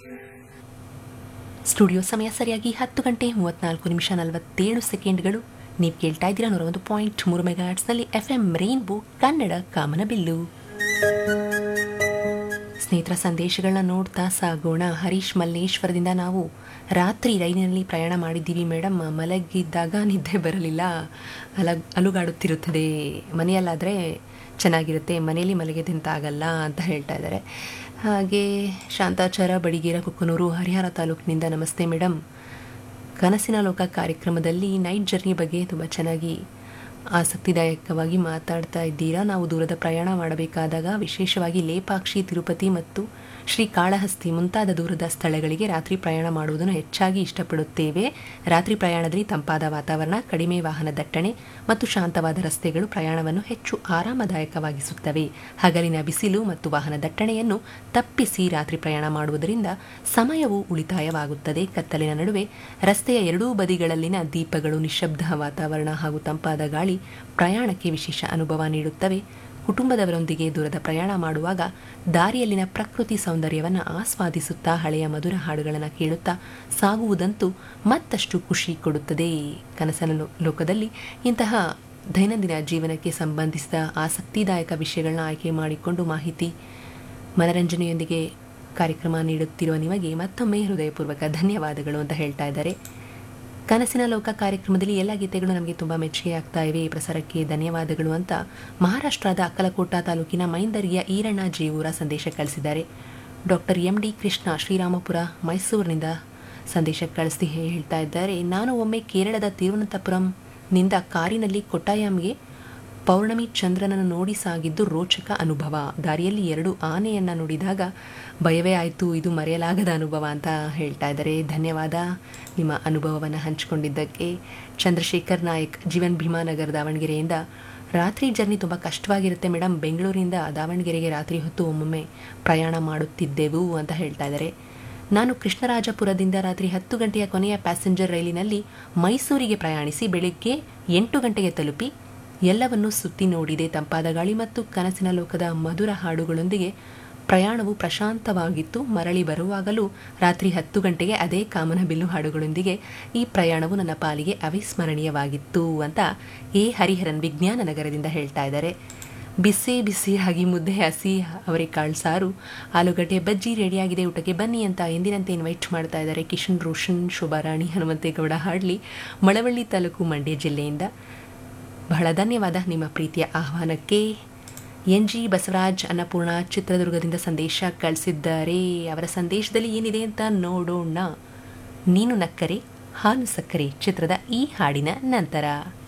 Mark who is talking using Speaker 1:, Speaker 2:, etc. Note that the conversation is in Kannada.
Speaker 1: ಸ್ಟುಡಿಯೋ ಸಮಯ ಸರಿಯಾಗಿ ಹತ್ತು ಗಂಟೆ ಮೂವತ್ನಾಲ್ಕು ನಿಮಿಷ ನಲವತ್ತೇಳು ಸೆಕೆಂಡ್ಗಳು ನೀವು ಕೇಳ್ತಾ ಇದ್ದೀರಾ ನೂರ ಒಂದು ಪಾಯಿಂಟ್ ಮೂರು ಮೆಗಾಟ್ಸ್ನಲ್ಲಿ ಎಫ್ ಎಂ ರೈನ್ಬೋ ಕನ್ನಡ ಕಾಮನಬಿಲ್ಲು ಸ್ನೇಹಿತರ ಸಂದೇಶಗಳನ್ನ ನೋಡ್ತಾ ಸಾಗೋಣ ಹರೀಶ್ ಮಲ್ಲೇಶ್ವರದಿಂದ ನಾವು ರಾತ್ರಿ ರೈಲಿನಲ್ಲಿ ಪ್ರಯಾಣ ಮಾಡಿದ್ದೀವಿ ಮೇಡಮ್ ಮಲಗಿದ್ದಾಗ ನಿದ್ದೆ ಬರಲಿಲ್ಲ ಅಲ ಅಲುಗಾಡುತ್ತಿರುತ್ತದೆ ಮನೆಯಲ್ಲಾದರೆ ಚೆನ್ನಾಗಿರುತ್ತೆ ಮನೆಯಲ್ಲಿ ಮಲಗಿದಂತ ಆಗಲ್ಲ ಅಂತ ಹೇಳ್ತಾ ಇದ್ದಾರೆ ಹಾಗೆ ಶಾಂತಾಚಾರ ಬಡಿಗೇರ ಕುಕ್ಕನೂರು ಹರಿಹರ ತಾಲೂಕಿನಿಂದ ನಮಸ್ತೆ ಮೇಡಮ್ ಕನಸಿನ ಲೋಕ ಕಾರ್ಯಕ್ರಮದಲ್ಲಿ ನೈಟ್ ಜರ್ನಿ ಬಗ್ಗೆ ತುಂಬ ಚೆನ್ನಾಗಿ ಆಸಕ್ತಿದಾಯಕವಾಗಿ ಮಾತಾಡ್ತಾ ಇದ್ದೀರಾ ನಾವು ದೂರದ ಪ್ರಯಾಣ ಮಾಡಬೇಕಾದಾಗ ವಿಶೇಷವಾಗಿ ಲೇಪಾಕ್ಷಿ ತಿರುಪತಿ ಮತ್ತು ಶ್ರೀಕಾಳಹಸ್ತಿ ಮುಂತಾದ ದೂರದ ಸ್ಥಳಗಳಿಗೆ ರಾತ್ರಿ ಪ್ರಯಾಣ ಮಾಡುವುದನ್ನು ಹೆಚ್ಚಾಗಿ ಇಷ್ಟಪಡುತ್ತೇವೆ ರಾತ್ರಿ ಪ್ರಯಾಣದಲ್ಲಿ ತಂಪಾದ ವಾತಾವರಣ ಕಡಿಮೆ ವಾಹನ ದಟ್ಟಣೆ ಮತ್ತು ಶಾಂತವಾದ ರಸ್ತೆಗಳು ಪ್ರಯಾಣವನ್ನು ಹೆಚ್ಚು ಆರಾಮದಾಯಕವಾಗಿಸುತ್ತವೆ ಹಗಲಿನ ಬಿಸಿಲು ಮತ್ತು ವಾಹನ ದಟ್ಟಣೆಯನ್ನು ತಪ್ಪಿಸಿ ರಾತ್ರಿ ಪ್ರಯಾಣ ಮಾಡುವುದರಿಂದ ಸಮಯವು ಉಳಿತಾಯವಾಗುತ್ತದೆ ಕತ್ತಲಿನ ನಡುವೆ ರಸ್ತೆಯ ಎರಡೂ ಬದಿಗಳಲ್ಲಿನ ದೀಪಗಳು ನಿಶ್ಶಬ್ದ ವಾತಾವರಣ ಹಾಗೂ ತಂಪಾದ ಗಾಳಿ ಪ್ರಯಾಣಕ್ಕೆ ವಿಶೇಷ ಅನುಭವ ನೀಡುತ್ತವೆ ಕುಟುಂಬದವರೊಂದಿಗೆ ದೂರದ ಪ್ರಯಾಣ ಮಾಡುವಾಗ ದಾರಿಯಲ್ಲಿನ ಪ್ರಕೃತಿ ಸೌಂದರ್ಯವನ್ನು ಆಸ್ವಾದಿಸುತ್ತಾ ಹಳೆಯ ಮಧುರ ಹಾಡುಗಳನ್ನು ಕೇಳುತ್ತಾ ಸಾಗುವುದಂತೂ ಮತ್ತಷ್ಟು ಖುಷಿ ಕೊಡುತ್ತದೆ ಕನಸನ ಲೋ- ಲೋಕದಲ್ಲಿ ಇಂತಹ ದೈನಂದಿನ ಜೀವನಕ್ಕೆ ಸಂಬಂಧಿಸಿದ ಆಸಕ್ತಿದಾಯಕ ವಿಷಯಗಳನ್ನ ಆಯ್ಕೆ ಮಾಡಿಕೊಂಡು ಮಾಹಿತಿ ಮನರಂಜನೆಯೊಂದಿಗೆ ಕಾರ್ಯಕ್ರಮ ನೀಡುತ್ತಿರುವ ನಿಮಗೆ ಮತ್ತೊಮ್ಮೆ ಹೃದಯಪೂರ್ವಕ ಧನ್ಯವಾದಗಳು ಅಂತ ಹೇಳ್ತಾ ಇದ್ದಾರೆ ಕನಸಿನ ಲೋಕ ಕಾರ್ಯಕ್ರಮದಲ್ಲಿ ಎಲ್ಲ ಗೀತೆಗಳು ನಮಗೆ ತುಂಬ ಮೆಚ್ಚುಗೆ ಆಗ್ತಾ ಇವೆ ಈ ಪ್ರಸಾರಕ್ಕೆ ಧನ್ಯವಾದಗಳು ಅಂತ ಮಹಾರಾಷ್ಟ್ರದ ಅಕ್ಕಲಕೋಟ ತಾಲೂಕಿನ ಮೈಂದರಿಯ ಈರಣ್ಣ ಜೇವೂರ ಸಂದೇಶ ಕಳಿಸಿದ್ದಾರೆ doctor M D Krishna Srirampura ಮೈಸೂರಿನಿಂದ ಸಂದೇಶ ಕಳಿಸಿ ಹೇಳ್ತಾ ಇದ್ದಾರೆ ನಾನು ಒಮ್ಮೆ ಕೇರಳದ ತಿರುವನಂತಪುರಂನಿಂದ ಕಾರಿನಲ್ಲಿ ಕೊಟ್ಟಾಯಂಗೆ ಪೌರ್ಣಮಿ ಚಂದ್ರನನ್ನು ನೋಡಿ ಸಾಗಿದ್ದು ರೋಚಕ ಅನುಭವ ದಾರಿಯಲ್ಲಿ ಎರಡು ಆನೆಯನ್ನು ನೋಡಿದಾಗ ಭಯವೇ ಆಯಿತು ಇದು ಮರೆಯಲಾಗದ ಅನುಭವ ಅಂತ ಹೇಳ್ತಾ ಇದ್ದಾರೆ ಧನ್ಯವಾದ ನಿಮ್ಮ ಅನುಭವವನ್ನು ಹಂಚಿಕೊಂಡಿದ್ದಕ್ಕೆ ಚಂದ್ರಶೇಖರ್ ನಾಯಕ್ ಜೀವನ್ ಭೀಮಾನಗರ್ ದಾವಣಗೆರೆಯಿಂದ ರಾತ್ರಿ ಜರ್ನಿ ತುಂಬ ಕಷ್ಟವಾಗಿರುತ್ತೆ ಮೇಡಮ್ ಬೆಂಗಳೂರಿನಿಂದ ದಾವಣಗೆರೆಗೆ ರಾತ್ರಿ ಹೊತ್ತು ಒಮ್ಮೊಮ್ಮೆ ಪ್ರಯಾಣ ಮಾಡುತ್ತಿದ್ದೆವು ಅಂತ ಹೇಳ್ತಾ ಇದ್ದಾರೆ ನಾನು ಕೃಷ್ಣರಾಜಪುರದಿಂದ ರಾತ್ರಿ ಹತ್ತು ಗಂಟೆಯ ಕೊನೆಯ ಪ್ಯಾಸೆಂಜರ್ ರೈಲಿನಲ್ಲಿ ಮೈಸೂರಿಗೆ ಪ್ರಯಾಣಿಸಿ ಬೆಳಿಗ್ಗೆ ಎಂಟು ಗಂಟೆಗೆ ತಲುಪಿ ಎಲ್ಲವನ್ನೂ ಸುತ್ತಿ ನೋಡಿದೆ ತಂಪಾದ ಗಾಳಿ ಮತ್ತು ಕನಸಿನ ಲೋಕದ ಮಧುರ ಹಾಡುಗಳೊಂದಿಗೆ ಪ್ರಯಾಣವು ಪ್ರಶಾಂತವಾಗಿತ್ತು ಮರಳಿ ಬರುವಾಗಲೂ ರಾತ್ರಿ ಹತ್ತು ಗಂಟೆಗೆ ಅದೇ ಕಾಮನಬಿಲ್ಲು ಹಾಡುಗಳೊಂದಿಗೆ ಈ ಪ್ರಯಾಣವು ನನ್ನ ಪಾಲಿಗೆ ಅವಿಸ್ಮರಣೀಯವಾಗಿತ್ತು ಅಂತ ಎ ಹರಿಹರನ್ ವಿಜ್ಞಾನ ನಗರದಿಂದ ಹೇಳ್ತಾ ಇದ್ದಾರೆ ಬಿಸಿ ಬಿಸಿಯಾಗಿ ಮುದ್ದೆ ಹಸಿ ಅವರೆಕಾಳು ಸಾರು ಆಲೂಗಡ್ಡೆ ಬಜ್ಜಿ ರೆಡಿಯಾಗಿದೆ ಊಟಕ್ಕೆ ಬನ್ನಿ ಅಂತ ಎಂದಿನಂತೆ ಇನ್ವೈಟ್ ಮಾಡ್ತಾ ಇದ್ದಾರೆ ಕಿಶನ್ ರೋಷನ್ ಶೋಭಾರಾಣಿ ಹನುಮಂತೇಗೌಡ ಹಾಡ್ಲಿ ಮಳವಳ್ಳಿ ತಾಲೂಕು ಮಂಡ್ಯ ಜಿಲ್ಲೆಯಿಂದ ಬಹಳ ಧನ್ಯವಾದ ನಿಮ್ಮ ಪ್ರೀತಿಯ ಆಹ್ವಾನಕ್ಕೆ ಎನ್ ಜಿ ಬಸವರಾಜ್ ಅನ್ನಪೂರ್ಣ ಚಿತ್ರದುರ್ಗದಿಂದ ಸಂದೇಶ ಕಳಿಸಿದ್ದಾರೆ ಅವರ ಸಂದೇಶದಲ್ಲಿ ಏನಿದೆ ಅಂತ ನೋಡೋಣ ನೀನು ನಕ್ಕರೆ ಹಾಲು ಸಕ್ಕರೆ ಚಿತ್ರದ ಈ ಹಾಡಿನ ನಂತರ